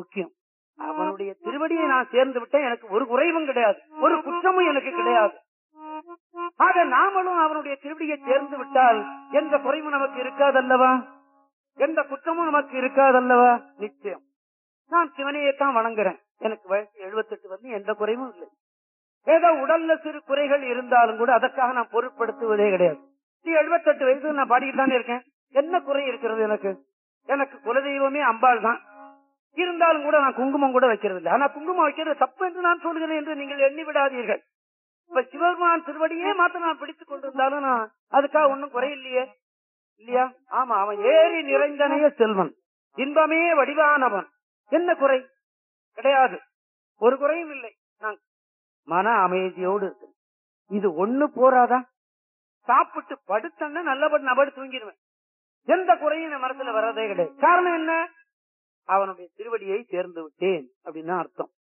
முக்கியம் அவனுடைய திருவடியை நான் சேர்ந்து விட்டேன் எனக்கு ஒரு குறைவும் கிடையாது ஒரு குற்றமும் எனக்கு கிடையாது ஆக நாமளும் அவனுடைய திருவடியை சேர்ந்து விட்டால் எந்த குறைவும் நமக்கு இருக்காதல்லவா எந்த குற்றமும் நமக்கு இருக்காதல்லவா நிச்சயம் நான் சிவனையே தான் வணங்குறேன் எனக்கு வயசு எழுபத்தெட்டு வந்து எந்த குறைவும் இல்லை ஏதோ உடல்ல சிறு குறைகள் இருந்தாலும் கூட அதற்காக நான் பொருட்படுத்துவதே கிடையாது எழுபத்தெட்டு வயசு நான் பாடிட்டு தானே இருக்கேன் என்ன குறை இருக்கிறது எனக்கு எனக்கு குலதெய்வமே அம்பாள் தான் இருந்தாலும் கூட நான் குங்குமம் கூட வைக்கிறது இல்லை ஆனா குங்குமம் வைக்கிறது தப்பு என்று நான் சொல்கிறேன் என்று நீங்கள் எண்ணி விடாதீர்கள் இப்ப சிவபெருமான் திருவடியே மாத்த நான் பிடித்துக் கொண்டிருந்தாலும் நான் அதுக்காக ஒன்னும் குறை இல்லையே இல்லையா ஆமா அவன் ஏறி நிறைந்தனைய செல்வன் இன்பமே வடிவானவன் என்ன குறை கிடையாது ஒரு குறையும் இல்லை நான் மன அமைதியோடு இருக்கு இது ஒண்ணு போறாதா சாப்பிட்டு படுத்தன்னா நல்லபடி நபடி தூங்கிடுவேன் எந்த குறையும் என் மனசுல வர்றதே கிடையாது காரணம் என்ன அவனுடைய திருவடியை சேர்ந்து விட்டேன் அப்படின்னு அர்த்தம்